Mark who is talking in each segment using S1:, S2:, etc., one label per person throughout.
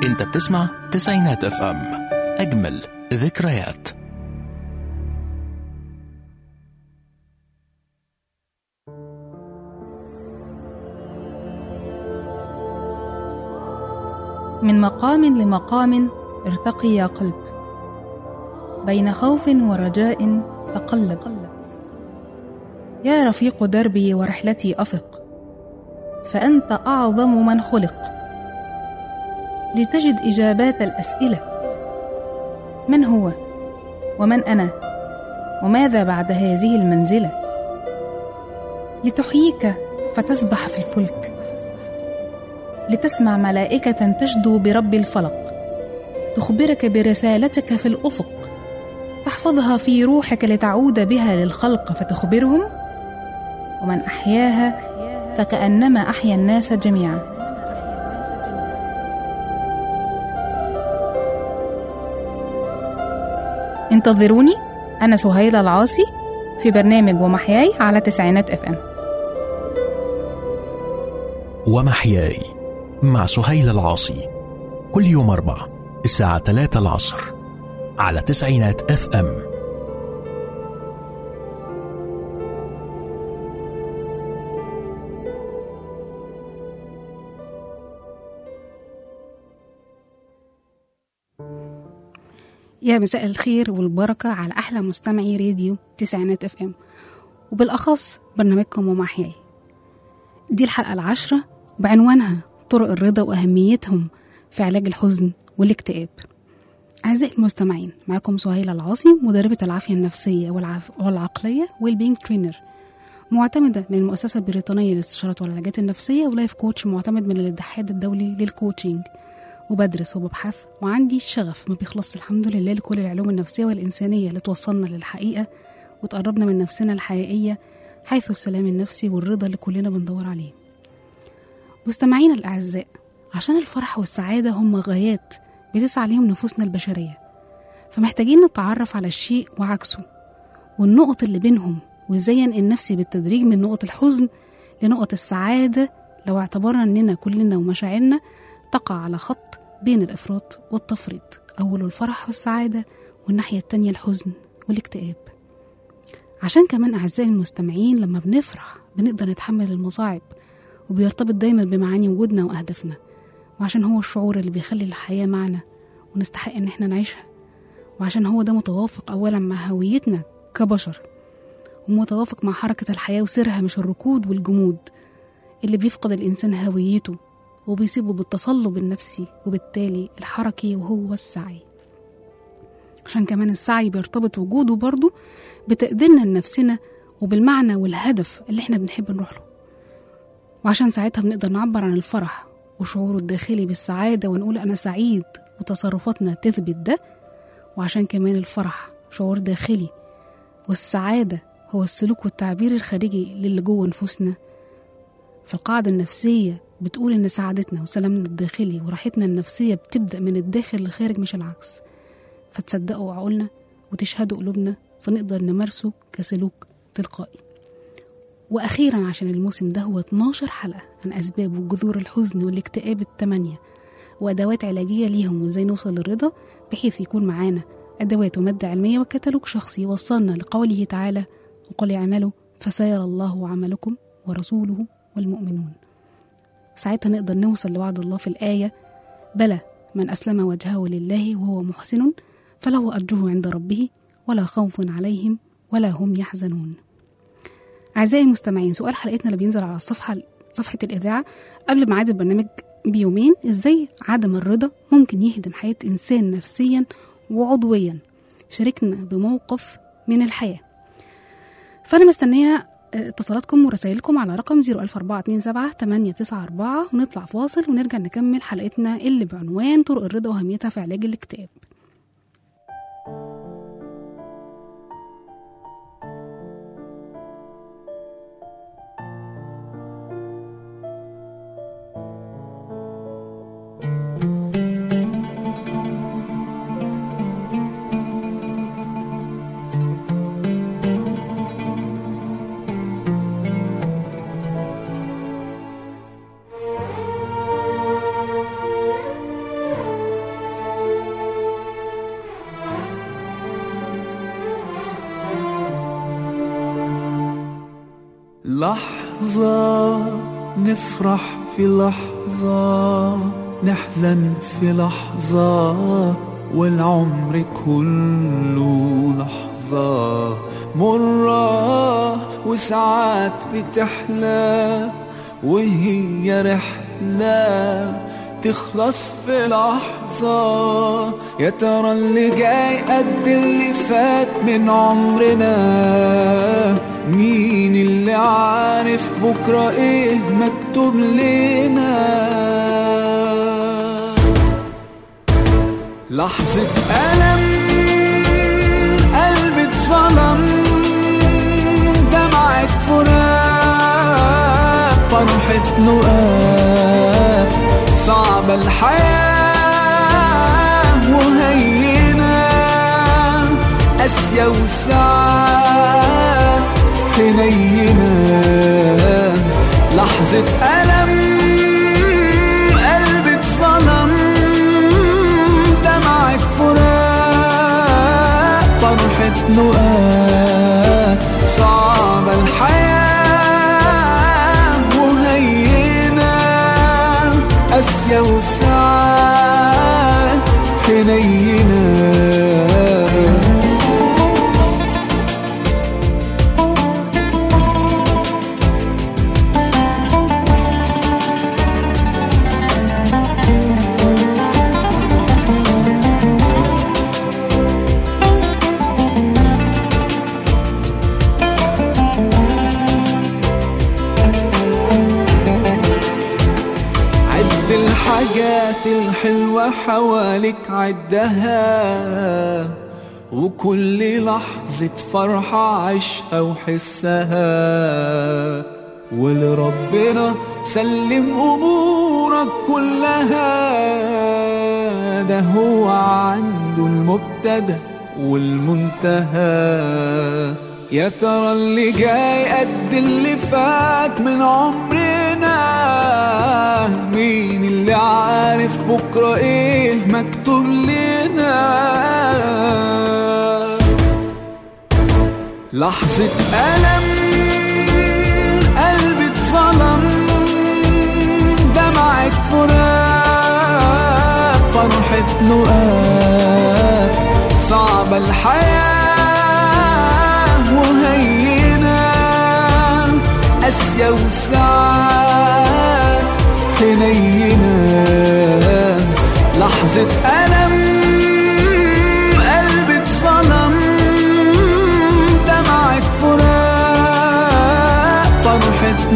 S1: انت بتسمع تسعينات اف ام اجمل ذكريات
S2: من مقام لمقام ارتقي يا قلب بين خوف ورجاء تقلب يا رفيق دربي ورحلتي افق فانت اعظم من خلق لتجد اجابات الاسئله من هو ومن انا وماذا بعد هذه المنزله لتحييك فتسبح في الفلك لتسمع ملائكه تشدو برب الفلق تخبرك برسالتك في الافق تحفظها في روحك لتعود بها للخلق فتخبرهم ومن احياها فكانما احيا الناس جميعا انتظروني انا سهيله العاصي في برنامج ومحياي على تسعينات اف ام
S1: ومحياي مع سهيل العاصي كل يوم أربعة الساعة 3 العصر على تسعينات اف ام
S2: يا مساء الخير والبركة على أحلى مستمعي راديو تسعينات اف ام وبالأخص برنامجكم ومحياي دي الحلقة العاشرة بعنوانها طرق الرضا وأهميتهم في علاج الحزن والاكتئاب أعزائي المستمعين معكم سهيلة العاصي مدربة العافية النفسية والعف... والعقلية والبينج ترينر معتمدة من المؤسسة البريطانية للاستشارات والعلاجات النفسية ولايف كوتش معتمد من الاتحاد الدولي للكوتشنج وبدرس وببحث وعندي شغف ما بيخلص الحمد لله لكل العلوم النفسية والإنسانية اللي توصلنا للحقيقة وتقربنا من نفسنا الحقيقية حيث السلام النفسي والرضا اللي كلنا بندور عليه مستمعينا الأعزاء عشان الفرح والسعادة هم غايات بتسعى ليهم نفوسنا البشرية فمحتاجين نتعرف على الشيء وعكسه والنقط اللي بينهم وازاي ينقل نفسي بالتدريج من نقط الحزن لنقط السعادة لو اعتبرنا اننا كلنا ومشاعرنا تقع على خط بين الإفراط والتفريط أوله الفرح والسعادة والناحية التانية الحزن والاكتئاب عشان كمان أعزائي المستمعين لما بنفرح بنقدر نتحمل المصاعب وبيرتبط دايما بمعاني وجودنا وأهدافنا وعشان هو الشعور اللي بيخلي الحياة معنا ونستحق إن احنا نعيشها وعشان هو ده متوافق أولا مع هويتنا كبشر ومتوافق مع حركة الحياة وسرها مش الركود والجمود اللي بيفقد الإنسان هويته وبيصيبه بالتصلب النفسي وبالتالي الحركي وهو السعي عشان كمان السعي بيرتبط وجوده برضه بتقديرنا لنفسنا وبالمعنى والهدف اللي احنا بنحب نروح له وعشان ساعتها بنقدر نعبر عن الفرح وشعوره الداخلي بالسعادة ونقول أنا سعيد وتصرفاتنا تثبت ده وعشان كمان الفرح شعور داخلي والسعادة هو السلوك والتعبير الخارجي للي جوه نفوسنا فالقاعدة النفسية بتقول إن سعادتنا وسلامنا الداخلي وراحتنا النفسية بتبدأ من الداخل للخارج مش العكس فتصدقوا عقولنا وتشهدوا قلوبنا فنقدر نمارسه كسلوك تلقائي وأخيرا عشان الموسم ده هو 12 حلقة عن أسباب وجذور الحزن والاكتئاب التمانية وأدوات علاجية ليهم وإزاي نوصل للرضا بحيث يكون معانا أدوات ومادة علمية وكتالوج شخصي يوصلنا لقوله تعالى وقل اعملوا فسيرى الله عملكم ورسوله والمؤمنون ساعتها نقدر نوصل لوعد الله في الآية بلى من أسلم وجهه لله وهو محسن فله أجره عند ربه ولا خوف عليهم ولا هم يحزنون أعزائي المستمعين سؤال حلقتنا اللي بينزل على الصفحة صفحة الإذاعة قبل ميعاد البرنامج بيومين إزاي عدم الرضا ممكن يهدم حياة إنسان نفسيا وعضويا شاركنا بموقف من الحياة فأنا مستنية اتصالاتكم ورسائلكم على رقم 01427 ونطلع فاصل ونرجع نكمل حلقتنا اللي بعنوان طرق الرضا وأهميتها في علاج الاكتئاب
S3: لحظة نفرح في لحظة نحزن في لحظة والعمر كله لحظة مرة وساعات بتحلى وهي رحلة تخلص في لحظة يا ترى اللي جاي قد اللي فات من عمرنا مين اللي عارف بكرة ايه مكتوب لنا لحظة ألم قلبي اتظلم دمعة فراق فرحة لقاء صعبة الحياة وهينة قاسية وساعات حنينة لحظة ألم قلبي اتظلم دمعة فراق فرحة لقاء صعبة الحياة وهينة قاسية وساعات حنينة عد الحاجات الحلوة حواليك عدها وكل لحظة فرحة عيشها وحسها ولربنا سلم أمورك كلها ده هو عنده المبتدأ والمنتهى يا ترى اللي جاي قد اللي فات من عمرنا مين اللي عارف بكرة ايه مكتوب لنا لحظة ألم قلبي اتظلم دمعة فراق فرحة لقاء صعبة الحياة وهينة قاسية وساعات حنينة لحظة ألم قلبي اتظلم دمعة فراق فرحة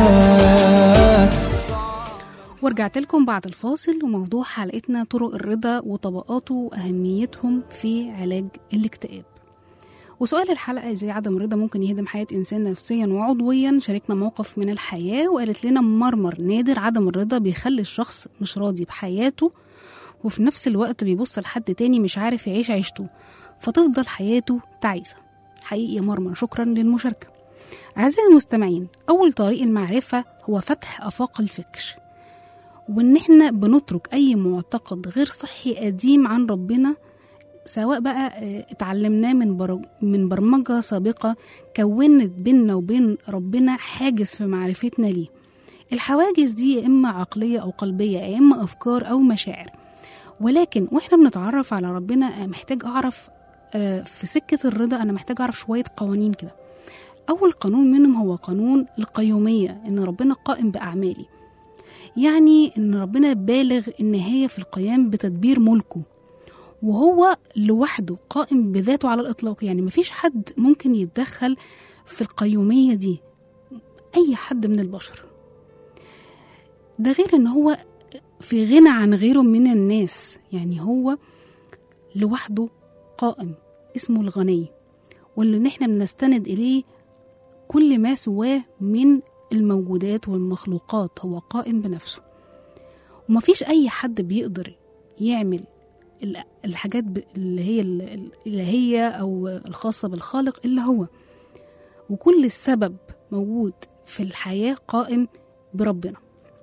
S3: لقاء
S2: ورجعت لكم بعد الفاصل وموضوع حلقتنا طرق الرضا وطبقاته وأهميتهم في علاج الاكتئاب وسؤال الحلقة ازاي عدم الرضا ممكن يهدم حياة إنسان نفسيا وعضويا شاركنا موقف من الحياة وقالت لنا مرمر نادر عدم الرضا بيخلي الشخص مش راضي بحياته وفي نفس الوقت بيبص لحد تاني مش عارف يعيش عيشته فتفضل حياته تعيسة حقيقي يا مرمر شكرا للمشاركة أعزائي المستمعين أول طريق المعرفة هو فتح آفاق الفكر وإن إحنا بنترك أي معتقد غير صحي قديم عن ربنا سواء بقى آه، اتعلمناه من بر... من برمجة سابقة كونت بيننا وبين ربنا حاجز في معرفتنا ليه الحواجز دي يا إما عقلية أو قلبية يا إما أفكار أو مشاعر ولكن وإحنا بنتعرف على ربنا آه، محتاج أعرف آه، في سكة الرضا أنا محتاج أعرف شوية قوانين كده أول قانون منهم هو قانون القيومية إن ربنا قائم بأعمالي يعني إن ربنا بالغ النهاية في القيام بتدبير ملكه وهو لوحده قائم بذاته على الإطلاق يعني مفيش حد ممكن يتدخل في القيومية دي أي حد من البشر ده غير إن هو في غنى عن غيره من الناس يعني هو لوحده قائم اسمه الغني واللي احنا بنستند إليه كل ما سواه من الموجودات والمخلوقات هو قائم بنفسه ومفيش أي حد بيقدر يعمل ال- الحاجات ب- اللي هي ال- ال- الإلهية أو الخاصة بالخالق إلا هو وكل السبب موجود في الحياة قائم بربنا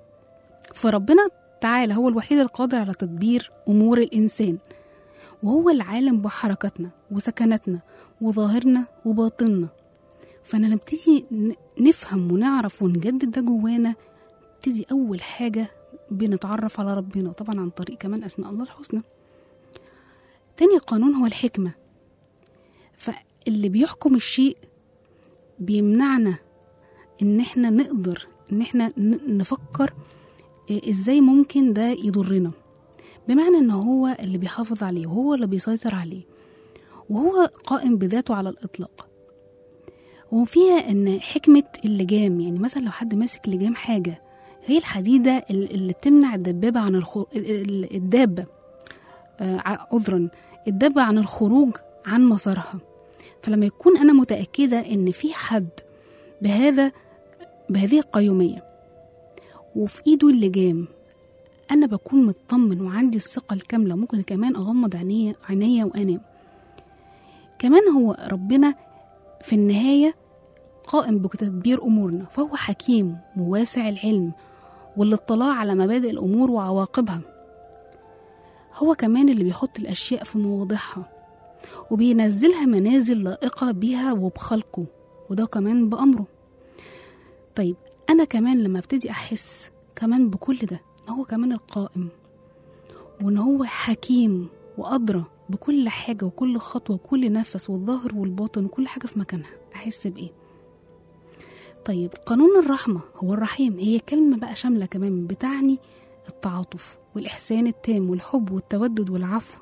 S2: فربنا تعالى هو الوحيد القادر على تدبير أمور الإنسان وهو العالم بحركتنا وسكناتنا وظاهرنا وباطننا فانا نبتدي ن- نفهم ونعرف ونجدد ده جوانا نبتدي اول حاجه بنتعرف على ربنا طبعا عن طريق كمان اسماء الله الحسنى تاني قانون هو الحكمه فاللي بيحكم الشيء بيمنعنا ان احنا نقدر ان احنا ن- نفكر إيه ازاي ممكن ده يضرنا بمعنى ان هو اللي بيحافظ عليه وهو اللي بيسيطر عليه وهو قائم بذاته على الاطلاق وفيها ان حكمه اللجام يعني مثلا لو حد ماسك لجام حاجه هي الحديده ال- اللي بتمنع الدبابه عن الخو... ال- ال- الدابه آه، ع- عذرا الدابه عن الخروج عن مسارها فلما يكون انا متاكده ان في حد بهذا بهذه القيوميه وفي ايده اللجام انا بكون مطمن وعندي الثقه الكامله ممكن كمان اغمض عينيا عينيا وانام كمان هو ربنا في النهايه قائم بتدبير امورنا فهو حكيم وواسع العلم والاطلاع على مبادئ الامور وعواقبها هو كمان اللي بيحط الاشياء في مواضعها وبينزلها منازل لائقه بيها وبخلقه وده كمان بامره طيب انا كمان لما ابتدي احس كمان بكل ده ان هو كمان القائم وان هو حكيم وادرى بكل حاجه وكل خطوه وكل نفس والظاهر والباطن وكل حاجه في مكانها احس بايه طيب قانون الرحمه هو الرحيم هي كلمه بقى شامله كمان بتعني التعاطف والاحسان التام والحب والتودد والعفو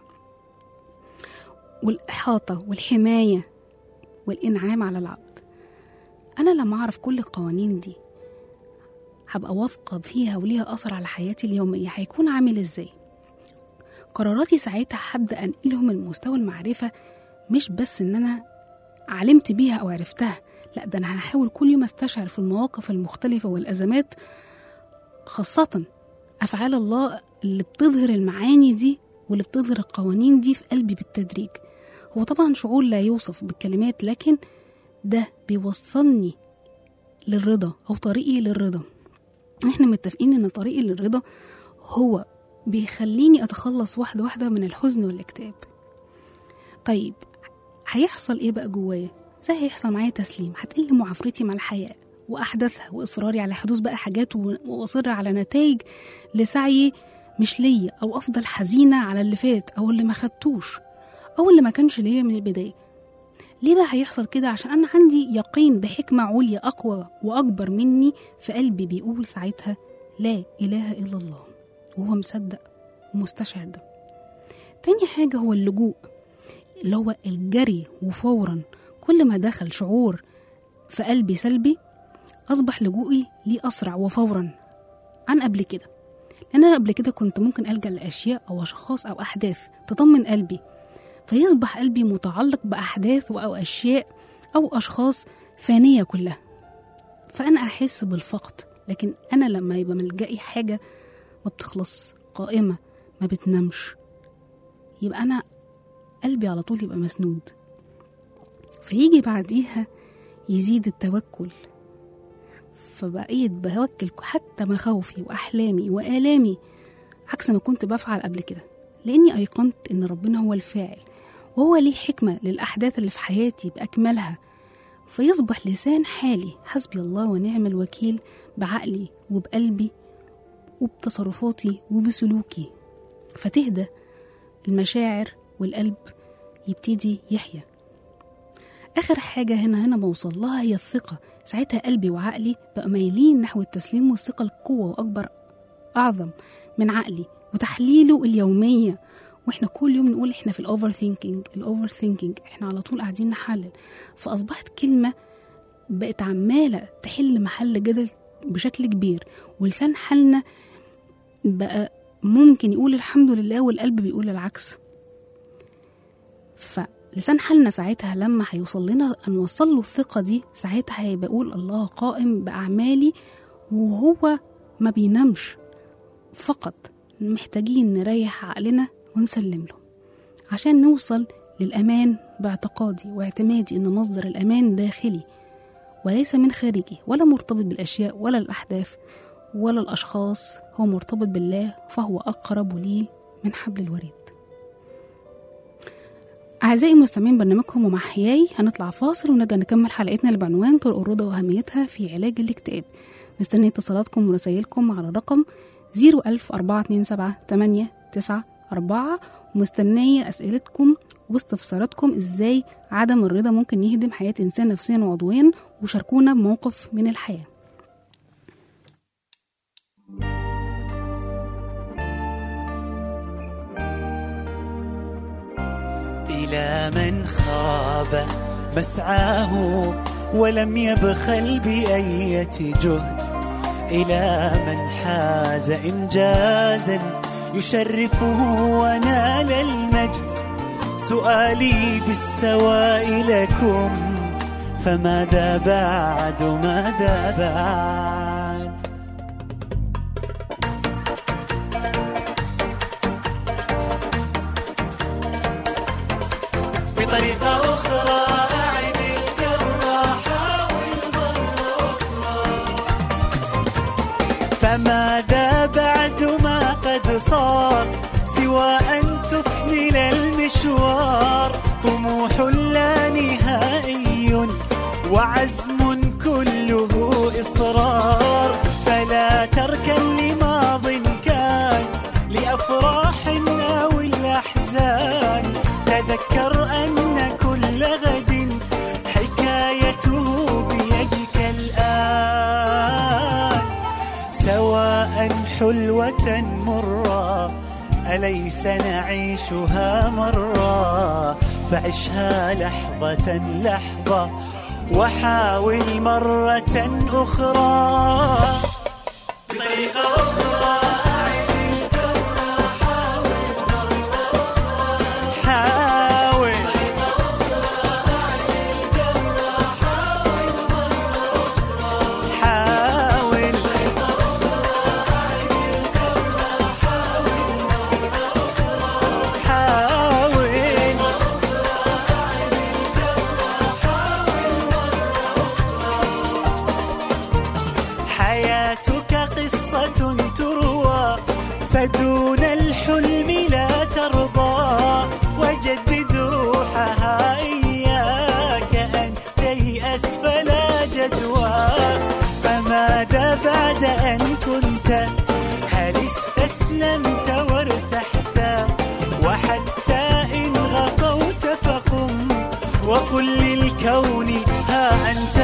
S2: والاحاطه والحمايه والانعام على العبد انا لما اعرف كل القوانين دي هبقى واثقة فيها وليها أثر على حياتي اليومية هيكون عامل إزاي قراراتي ساعتها هبدأ أنقلهم لمستوى المعرفة مش بس إن أنا علمت بيها أو عرفتها لا ده أنا هحاول كل يوم أستشعر في المواقف المختلفة والأزمات خاصة أفعال الله اللي بتظهر المعاني دي واللي بتظهر القوانين دي في قلبي بالتدريج هو طبعا شعور لا يوصف بالكلمات لكن ده بيوصلني للرضا أو طريقي للرضا احنا متفقين ان طريقي للرضا هو بيخليني اتخلص واحده واحده من الحزن والاكتئاب طيب هيحصل ايه بقى جوايا زي هيحصل معايا تسليم هتقل معافرتي مع الحياه واحداثها واصراري على حدوث بقى حاجات و- واصر على نتائج لسعيي مش ليا او افضل حزينه على اللي فات او اللي ما خدتوش او اللي ما كانش ليا من البدايه ليه بقى هيحصل كده عشان انا عندي يقين بحكمه عليا اقوى واكبر مني في قلبي بيقول ساعتها لا اله الا الله وهو مصدق ومستشعر ده تاني حاجه هو اللجوء اللي هو الجري وفورا كل ما دخل شعور في قلبي سلبي اصبح لجوئي ليه اسرع وفورا عن قبل كده لان انا قبل كده كنت ممكن الجا لاشياء او اشخاص او احداث تطمن قلبي فيصبح قلبي متعلق بأحداث أو أشياء أو أشخاص فانية كلها فأنا أحس بالفقد لكن أنا لما يبقى ملجئي حاجة ما بتخلص قائمة ما بتنامش يبقى أنا قلبي على طول يبقى مسنود فيجي بعديها يزيد التوكل فبقيت بوكل حتى مخاوفي وأحلامي وآلامي عكس ما كنت بفعل قبل كده لأني أيقنت إن ربنا هو الفاعل وهو ليه حكمة للأحداث اللي في حياتي بأكملها فيصبح لسان حالي حسبي الله ونعم الوكيل بعقلي وبقلبي وبتصرفاتي وبسلوكي فتهدى المشاعر والقلب يبتدي يحيا آخر حاجة هنا هنا بوصل لها هي الثقة ساعتها قلبي وعقلي بقى مايلين نحو التسليم والثقة القوة وأكبر أعظم من عقلي وتحليله اليومية واحنا كل يوم نقول احنا في الاوفر ثينكينج الاوفر ثينكينج احنا على طول قاعدين نحلل فاصبحت كلمه بقت عماله تحل محل جدل بشكل كبير ولسان حالنا بقى ممكن يقول الحمد لله والقلب بيقول العكس فلسان حالنا ساعتها لما هيوصل لنا نوصل له الثقة دي ساعتها هيبقى يقول الله قائم بأعمالي وهو ما بينامش فقط محتاجين نريح عقلنا ونسلم له عشان نوصل للأمان باعتقادي واعتمادي إن مصدر الأمان داخلي وليس من خارجي ولا مرتبط بالأشياء ولا الأحداث ولا الأشخاص هو مرتبط بالله فهو أقرب لي من حبل الوريد أعزائي المستمعين برنامجكم ومحياي هنطلع فاصل ونرجع نكمل حلقتنا اللي بعنوان طرق الرضا وأهميتها في علاج الاكتئاب مستنية اتصالاتكم ورسايلكم على رقم 010427894 ومستنية أسئلتكم واستفساراتكم إزاي عدم الرضا ممكن يهدم حياة إنسان نفسيا وعضويا وشاركونا بموقف من الحياة
S4: إلى من خاب مسعاه ولم يبخل بأية جهد إلى من حاز إنجازا يشرفه ونال المجد سؤالي بالسواء لكم فماذا بعد ماذا بعد بطريقة أخرى أعد الكرة حاول مرة فماذا بعد ما قد صار سوى أن تكمل المشوار طموح لا نهائي وعزم كله إصرار فلا تركن لماض كان لأفراح أو الأحزان تذكر أن كل غد حكايته بيدك الآن سواء حلوة مرة أليس نعيشها مرة فعشها لحظة لحظة وحاول مرة أخرى بطريقة أخرى أعد الكرة حاول حاول حاول حياتك قصة تروى فدون الحلم لا ترضى وجدد روحها إياك أن تيأس فلا جدوى فماذا بعد أن كنت هل استسلمت وارتحت وحتى إن غفوت فقم وقل للكون ها أنت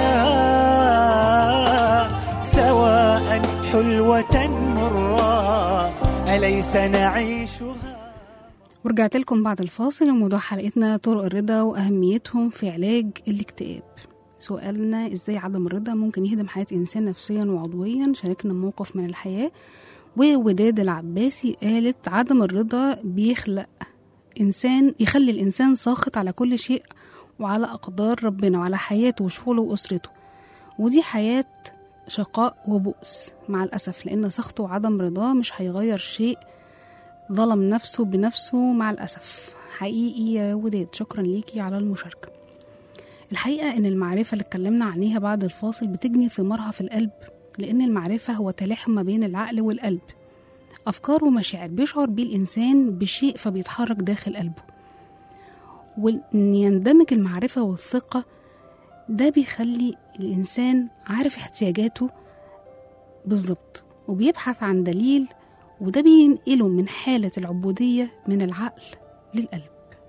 S4: سواء حلوة مرة أليس نعيشها
S2: ورجعت لكم بعد الفاصل وموضوع حلقتنا طرق الرضا وأهميتهم في علاج الاكتئاب سؤالنا ازاي عدم الرضا ممكن يهدم حياة إنسان نفسيا وعضويا شاركنا موقف من الحياة ووداد العباسي قالت عدم الرضا بيخلق إنسان يخلي الإنسان ساخط على كل شيء وعلى أقدار ربنا وعلى حياته وشغله وأسرته ودي حياة شقاء وبؤس مع الأسف لأن سخطه وعدم رضاه مش هيغير شيء ظلم نفسه بنفسه مع الأسف حقيقي يا وداد شكرا ليكي على المشاركة الحقيقة إن المعرفة اللي اتكلمنا عنيها بعد الفاصل بتجني ثمارها في القلب لأن المعرفة هو تلاحم ما بين العقل والقلب أفكار ومشاعر بيشعر بيه الإنسان بشيء فبيتحرك داخل قلبه وإن يندمج المعرفة والثقة ده بيخلي الإنسان عارف احتياجاته بالظبط وبيبحث عن دليل وده بينقله من حالة العبودية من العقل للقلب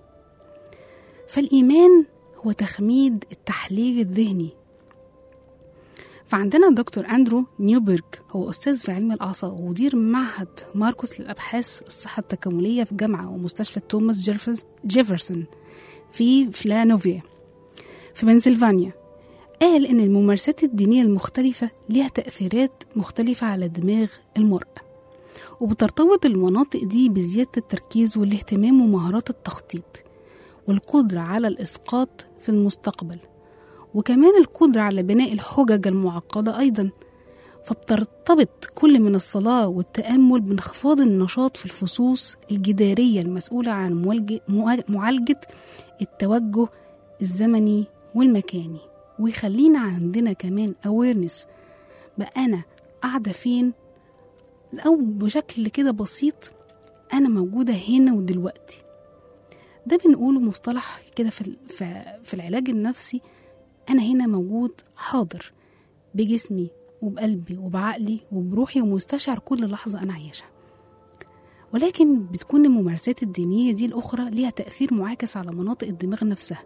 S2: فالإيمان هو تخميد التحليل الذهني فعندنا دكتور أندرو نيوبرج هو أستاذ في علم الأعصاب ومدير معهد ماركوس للأبحاث الصحة التكاملية في جامعة ومستشفى توماس جيرفز- جيفرسون في فلانوفيا في بنسلفانيا قال إن الممارسات الدينية المختلفة ليها تأثيرات مختلفة على دماغ المرء وبترتبط المناطق دي بزيادة التركيز والاهتمام ومهارات التخطيط والقدرة على الإسقاط في المستقبل وكمان القدرة على بناء الحجج المعقدة أيضا فبترتبط كل من الصلاة والتأمل بانخفاض النشاط في الفصوص الجدارية المسؤولة عن معالج- معا- معالجة التوجه الزمني والمكاني ويخلينا عندنا كمان awareness بقى أنا قاعدة فين أو بشكل كده بسيط أنا موجودة هنا ودلوقتي ده بنقوله مصطلح كده في, ال- في, في العلاج النفسي أنا هنا موجود حاضر بجسمي وبقلبي وبعقلي وبروحي ومستشعر كل لحظة أنا عايشها ولكن بتكون الممارسات الدينية دي الأخرى ليها تأثير معاكس على مناطق الدماغ نفسها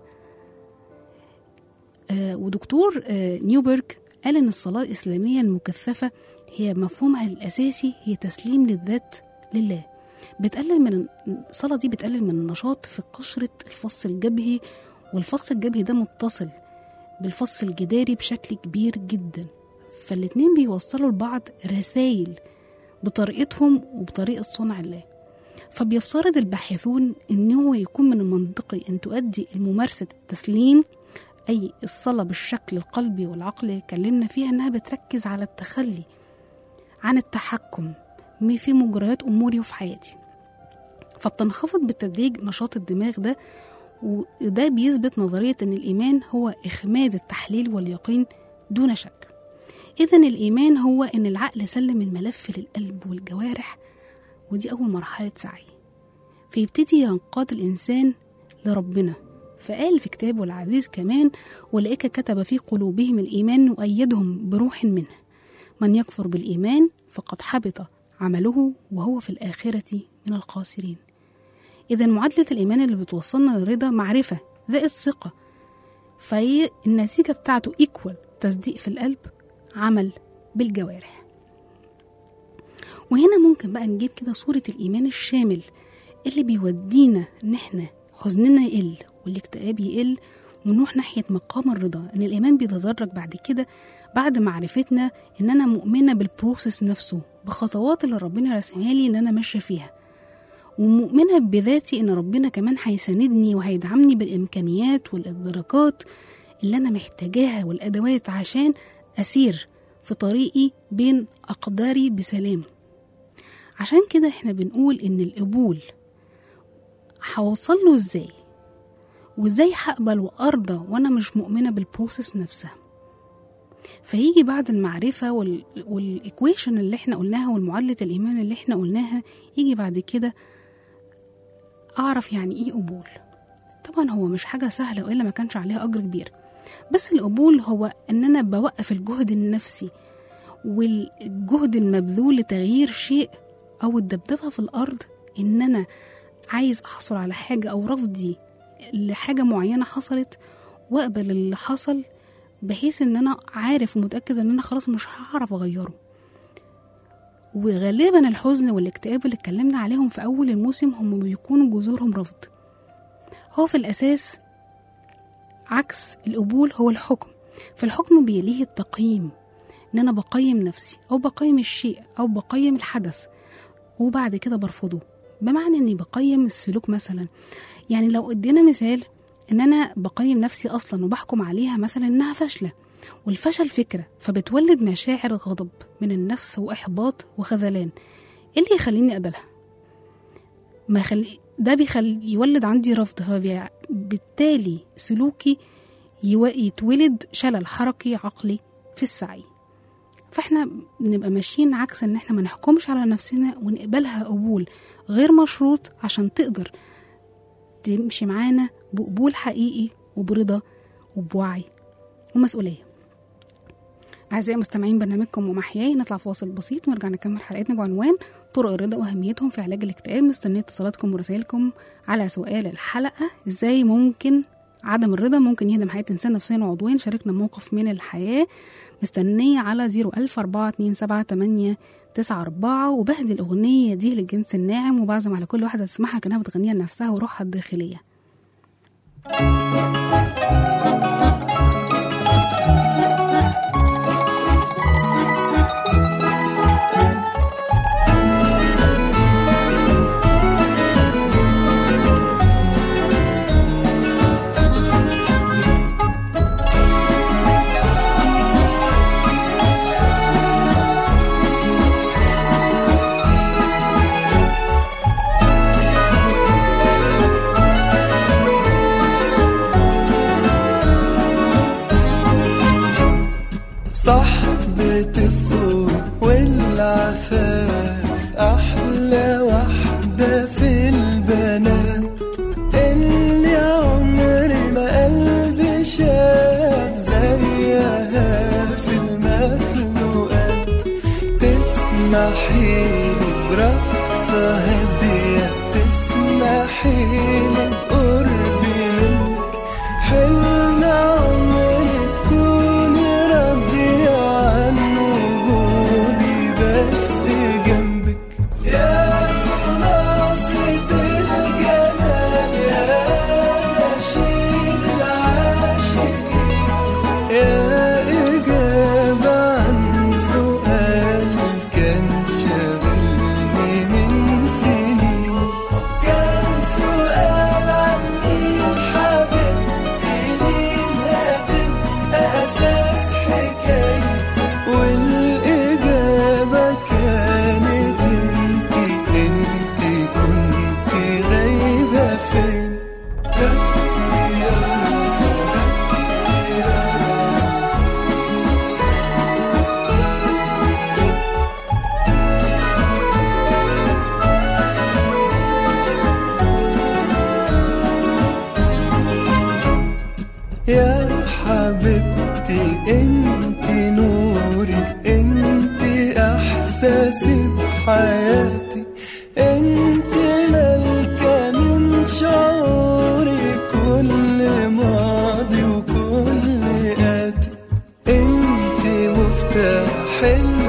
S2: آه ودكتور آه نيوبرغ قال إن الصلاة الإسلامية المكثفة هي مفهومها الأساسي هي تسليم للذات لله بتقلل من الصلاة دي بتقلل من النشاط في قشرة الفص الجبهي والفص الجبهي ده متصل بالفص الجداري بشكل كبير جدا فالاتنين بيوصلوا لبعض رسائل بطريقتهم وبطريقة صنع الله فبيفترض الباحثون أنه يكون من المنطقي أن تؤدي الممارسة التسليم أي الصلاة بالشكل القلبي والعقلي اللي اتكلمنا فيها أنها بتركز على التخلي عن التحكم في مجريات أموري وفي حياتي فبتنخفض بالتدريج نشاط الدماغ ده وده بيثبت نظرية أن الإيمان هو إخماد التحليل واليقين دون شك إذا الإيمان هو أن العقل سلم الملف للقلب والجوارح ودي أول مرحلة سعي فيبتدي ينقاد الإنسان لربنا فقال في كتابه العزيز كمان أولئك كتب في قلوبهم الإيمان وأيدهم بروح منه من يكفر بالإيمان فقد حبط عمله وهو في الآخرة من الخاسرين إذا معادلة الإيمان اللي بتوصلنا للرضا معرفة ذات الثقة فهي النتيجة بتاعته إيكوال تصديق في القلب عمل بالجوارح وهنا ممكن بقى نجيب كده صورة الإيمان الشامل اللي بيودينا إن إحنا حزننا يقل والاكتئاب يقل ونروح ناحية مقام الرضا إن الإيمان بيتدرج بعد كده بعد معرفتنا إن أنا مؤمنة بالبروسيس نفسه بخطوات اللي ربنا رسمها لي إن أنا ماشية فيها ومؤمنة بذاتي إن ربنا كمان هيساندني وهيدعمني بالإمكانيات والإدراكات اللي أنا محتاجاها والأدوات عشان أسير في طريقي بين أقداري بسلام عشان كده احنا بنقول إن القبول هوصل له إزاي وإزاي هقبل وأرضى وأنا مش مؤمنة بالبروسيس نفسها فيجي بعد المعرفة وال... والإكويشن اللي احنا قلناها والمعادلة الإيمان اللي احنا قلناها يجي بعد كده أعرف يعني إيه قبول طبعا هو مش حاجة سهلة وإلا ما كانش عليها أجر كبير بس القبول هو إن أنا بوقف الجهد النفسي والجهد المبذول لتغيير شيء أو الدبدبة في الأرض إن أنا عايز أحصل على حاجة أو رفضي لحاجة معينة حصلت وأقبل اللي حصل بحيث إن أنا عارف ومتأكد إن أنا خلاص مش هعرف أغيره وغالبا الحزن والاكتئاب اللي اتكلمنا عليهم في أول الموسم هم بيكونوا جذورهم رفض هو في الأساس عكس القبول هو الحكم فالحكم بيليه التقييم إن أنا بقيم نفسي أو بقيم الشيء أو بقيم الحدث وبعد كده برفضه بمعنى إني بقيم السلوك مثلا يعني لو ادينا مثال إن أنا بقيم نفسي أصلا وبحكم عليها مثلا إنها فاشلة والفشل فكرة فبتولد مشاعر غضب من النفس وإحباط وخذلان إيه اللي يخليني أقبلها؟ ما يخلي ده بيخلي يولد عندي رفض فبالتالي سلوكي يو... يتولد شلل حركي عقلي في السعي فاحنا بنبقى ماشيين عكس ان احنا ما نحكمش على نفسنا ونقبلها قبول غير مشروط عشان تقدر تمشي معانا بقبول حقيقي وبرضا وبوعي ومسؤولية أعزائي المستمعين برنامجكم ومحياي نطلع فاصل بسيط ونرجع نكمل حلقتنا بعنوان طرق الرضا وأهميتهم في علاج الاكتئاب مستنية اتصالاتكم ورسائلكم على سؤال الحلقة إزاي ممكن عدم الرضا ممكن يهدم حياة إنسان نفسيا وعضويا شاركنا موقف من الحياة مستنية على 01000 427 تسعة أربعة وبهدي الأغنية دي للجنس الناعم وبعزم على كل واحدة تسمعها كأنها بتغنيها لنفسها وروحها الداخلية
S4: صحبة الصوت والعفاف أحلى واحدة في البنات اللي تسمحيلي برقصة هادية تسمحيلي بقربي منك حلم عمري تكوني راضية عن وجودي بس جنبك يا خلاصة الجمال يا نشيد العاشقين يا إجابة عن سؤال كان شاغلني من سنين كان سؤال عن مين حبيبتي مين هتبقى أساس حكايتي والإجابة كانت انتي انتي كنتي غايبة فين يا حبيبتي انت نوري انت احساسي بحياتي انت ملكة من شعوري كل ماضي وكل آتي انت مفتاح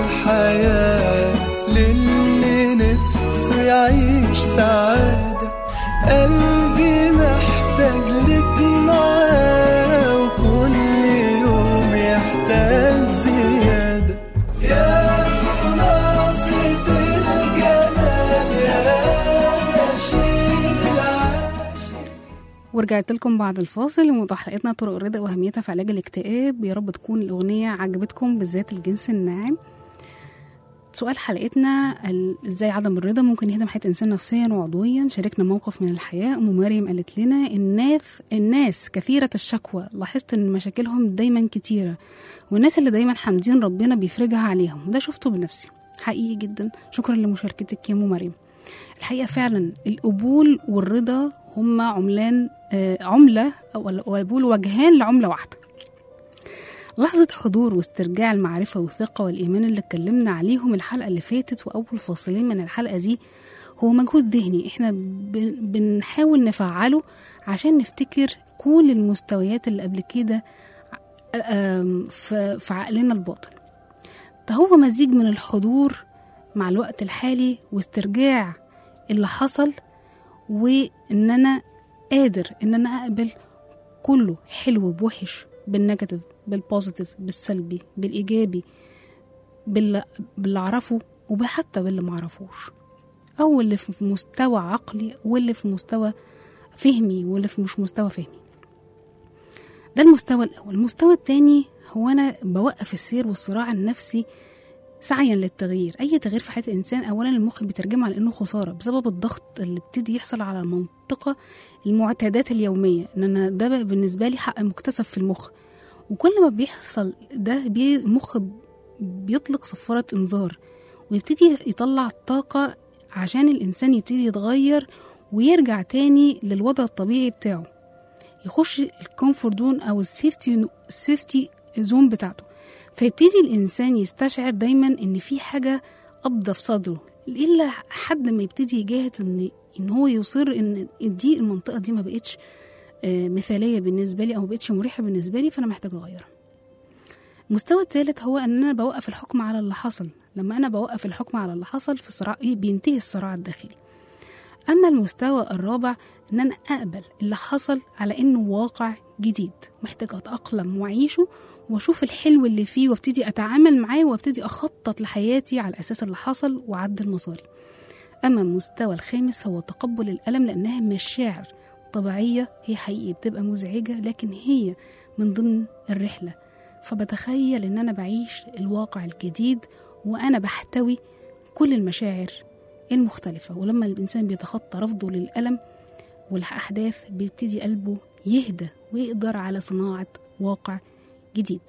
S4: الحياة للي نفسه يعيش سعادة قلبي محتاج لك معاه وكل يوم يحتاج زيادة يا خلاصة الجمال يا نشيد العاشق
S2: ورجعت لكم بعد الفاصل لموضوع حلقتنا طرق الرضا واهميتها في علاج الاكتئاب يا رب تكون الاغنيه عجبتكم بالذات الجنس الناعم سؤال حلقتنا ال- ازاي عدم الرضا ممكن يهدم حياه الانسان نفسيا وعضويا شاركنا موقف من الحياه ام مريم قالت لنا الناس الناس كثيره الشكوى لاحظت ان مشاكلهم دايما كتيره والناس اللي دايما حامدين ربنا بيفرجها عليهم وده شفته بنفسي حقيقي جدا شكرا لمشاركتك يا ام مريم الحقيقه فعلا القبول والرضا هما عملان آه، عمله او ولا بقول وجهان لعمله واحده لحظة حضور واسترجاع المعرفة والثقة والإيمان اللي اتكلمنا عليهم الحلقة اللي فاتت وأول فاصلين من الحلقة دي هو مجهود ذهني احنا بن- بنحاول نفعله عشان نفتكر كل المستويات اللي قبل كده آم، في في عقلنا الباطن فهو مزيج من الحضور مع الوقت الحالي واسترجاع اللي حصل وان انا قادر ان انا اقبل كله حلو بوحش بالنيجاتيف بالبوزيتيف بالسلبي بالايجابي باللي, باللي اعرفه وحتى باللي معرفوش او اللي في مستوى عقلي واللي في مستوى فهمي واللي في مش مستوى فهمي ده المستوى الاول المستوى التاني هو انا بوقف السير والصراع النفسي سعيا للتغيير اي تغيير في حياه الانسان اولا المخ بيترجمه على انه خساره بسبب الضغط اللي ابتدي يحصل على المنطقه المعتادات اليوميه ان انا ده بقى بالنسبه لي حق مكتسب في المخ وكل ما بيحصل ده بي المخ بيطلق صفاره انذار ويبتدي يطلع طاقه عشان الانسان يبتدي يتغير ويرجع تاني للوضع الطبيعي بتاعه يخش الكومفورت زون او السيفتي السيفتي زون بتاعته فيبتدي الانسان يستشعر دايما ان في حاجه قابضه في صدره الا حد ما يبتدي يجاهد ان ان هو يصر ان دي المنطقه دي ما بقتش آه، مثاليه بالنسبه لي او ما بقتش مريحه بالنسبه لي فانا محتاجه اغيرها المستوى الثالث هو ان انا بوقف الحكم على اللي حصل لما انا بوقف الحكم على اللي حصل في صراع إيه؟ بينتهي الصراع الداخلي اما المستوى الرابع ان انا اقبل اللي حصل على انه واقع جديد محتاجه اتاقلم واعيشه واشوف الحلو اللي فيه وابتدي اتعامل معاه وابتدي اخطط لحياتي على اساس اللي حصل واعدل مساري اما المستوى الخامس هو تقبل الالم لانها مشاعر طبيعيه هي حقيقي بتبقى مزعجه لكن هي من ضمن الرحله فبتخيل ان انا بعيش الواقع الجديد وانا بحتوي كل المشاعر المختلفه ولما الانسان بيتخطى رفضه للالم والاحداث بيبتدي قلبه يهدى ويقدر على صناعه واقع جديد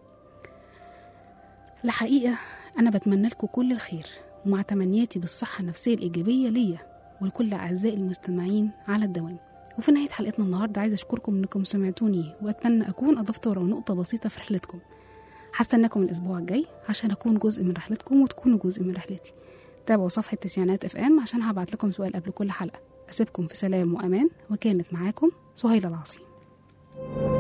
S2: الحقيقة أنا بتمنى لكم كل الخير ومع تمنياتي بالصحة النفسية الإيجابية ليا ولكل أعزائي المستمعين على الدوام وفي نهاية حلقتنا النهاردة عايزة أشكركم إنكم سمعتوني وأتمنى أكون أضفت ورا نقطة بسيطة في رحلتكم هستناكم الأسبوع الجاي عشان أكون جزء من رحلتكم وتكونوا جزء من رحلتي تابعوا صفحة تسعينات اف ام عشان هبعت لكم سؤال قبل كل حلقة أسيبكم في سلام وأمان وكانت معاكم سهيلة العاصي